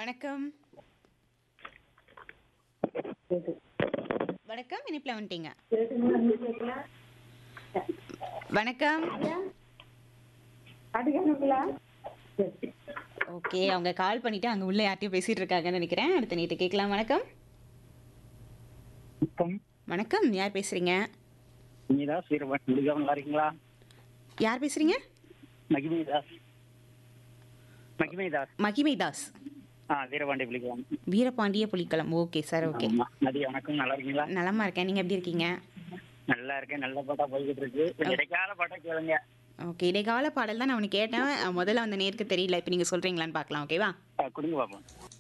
வணக்கம் வணக்கம் இனிப்பில் வந்துட்டீங்க வணக்கம் ஓகே அவங்க கால் பண்ணிட்டு அங்க உள்ள யார்ட்டையும் பேசிட்டு இருக்காங்கன்னு நினைக்கிறேன் அடுத்த நீட்டு கேட்கலாம் வணக்கம் வணக்கம் வணக்கம் யார் பேசுறீங்க மகிமிதாஸ் வீரபாண்டி புலிகம் நல்லா இருக்கீங்களா யார் பேசுறீங்க மகிமிதாஸ் மகிமிதாஸ் மகிமை தாஸ் ஆ வீரபாண்டி புலிகம் Veerapandiya Pulikkalam okay sir okay ஆமா மதிய வணக்கம் நல்லா இருக்கீங்களா நலமா இருக்கேன் நீங்க எப்படி இருக்கீங்க நல்லா இருக்கேன் நல்ல பாட்டா போய்கிட்டு இருக்கு கொஞ்சம் இடைக்கால பாட்டா கேளுங்க ஓகே இடைக்கால பாடல் தான் நான் உனக்கு கேட்டேன் முதல்ல அந்த நேருக்கு தெரியல இப்போ நீங்க சொல்றீங்களான்னு பார்க்கலாம் ஓகேவா ஆ, கொடுங்க பாப்போம்